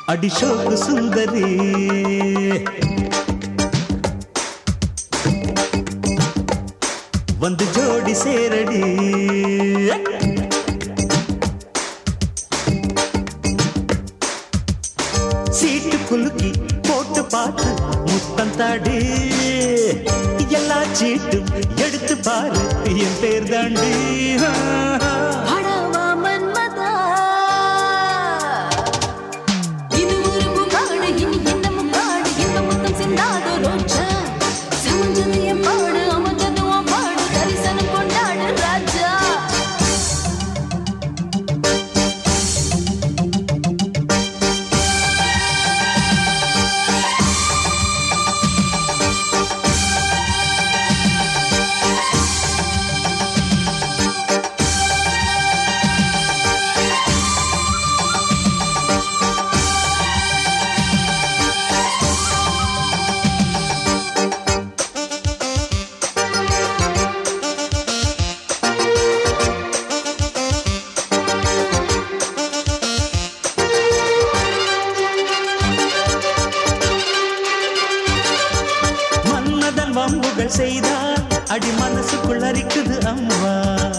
அடிஷோக்கு சுந்தரி வந்து ஜோடி சேரடி சீட்டு குலுக்கி போட்டு பார்த்து முத்தம் தாடி எல்லா சீட்டும் எடுத்து பாரு என் பேர் தாண்டி படவா மன்மதா இது ஒரு முகாடு இனி என்ன முகாடு இந்த முத்தம் சிந்தாத ரோஜா சிவஞ்சது என் பாடு அமர்ந்தது உன் பாடு தரிசனம் கொண்டாடு ராஜா மன்மதன் வம்புகள் செய்தால் அடி மனசுக்குள் அரிக்குது அம்மா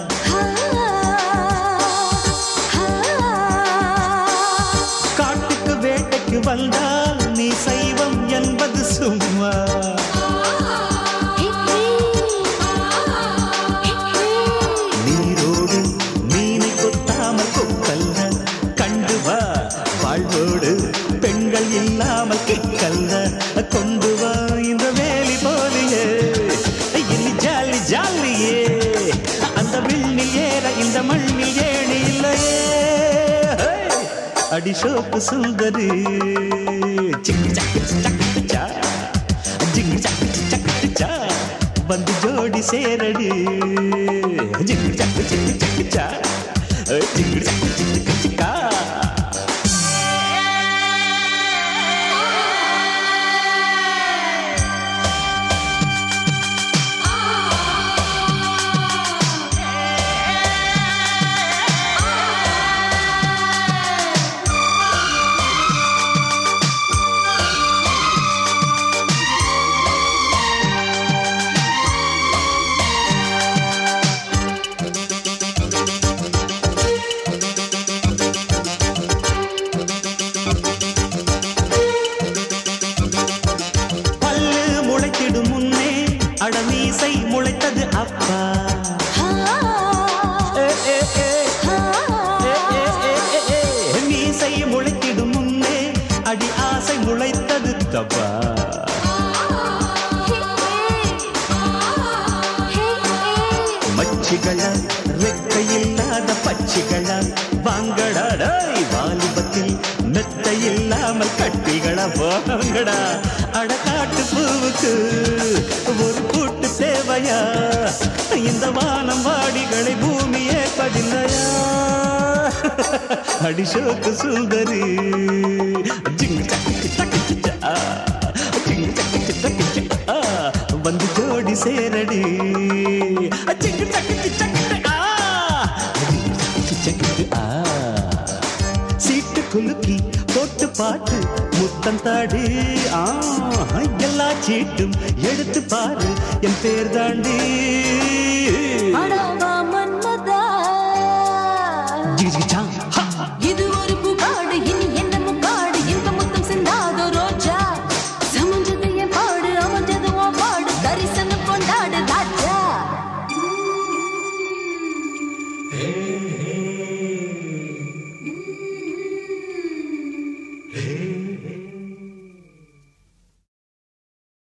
காட்டுக்கு வேட்டைக்கு வந்தால் நீ சைவம் என்பது சும்மா நீரோடு மீனை கொத்தாமல் கொக்கல்ல கண்டு வா வாழ்வோடு பெண்கள் இல்லாமல் கிக்கல்ல கொண்டு வா இந்த வேலி போலியே இனி ஜாலி ஜாலியே அந்த விண்ணில் ஏற இந்த மண்ணில் ஏணி இல்லையே அடிஷோப்பு சுந்தரி சிக்கு சக்கு சக்கு சா ஜிங்கு சக்கு சக்கு சா வந்து ஜோடி சேரடி ஜிங்கு சக்கு சிக்கு சக்கு சா ஜிங்கு சக்கு சிக்கு சிக்கா பல்லு முளைத்திடும் முன்னே அடமீசை முளைத்தது அப்பா ஏ, ஏ, ஏ. ஏ, ஏ, ஏ, ஏ, ஏ. மீசை முளைத்திடும் முன்னே அடி ஆசை முளைத்தது தப்பா மச்சிகள ரெக்கையில்லாத பச்சிகள வாங்கடாடாய் வாலிபத்தில் மெத்த இல்லாமல் கட்டிகள வாங்கடா அடக்காட்டு பூவுக்கு ஒரு கூட்டு தேவையா இந்த வானம் வாடிகளை பூமியே பதில்லையா அடிஷோக்கு சுந்தரி ஜிங்கு சக்கு சக்கு சா ஜிங்கு சக்கு சக்கு சா வந்து ஜோடி சேரடி அச்சிக்கு சக்கு சக்கு ஆ அச்சிக்கு சக்கு ஆ சீட்டு குலுக்கி போட்டு பாட்டு முத்தம் தாடி ஆ எல்லா சீட்டும் எடுத்து பாரு என் பேர் தாண்டி படவா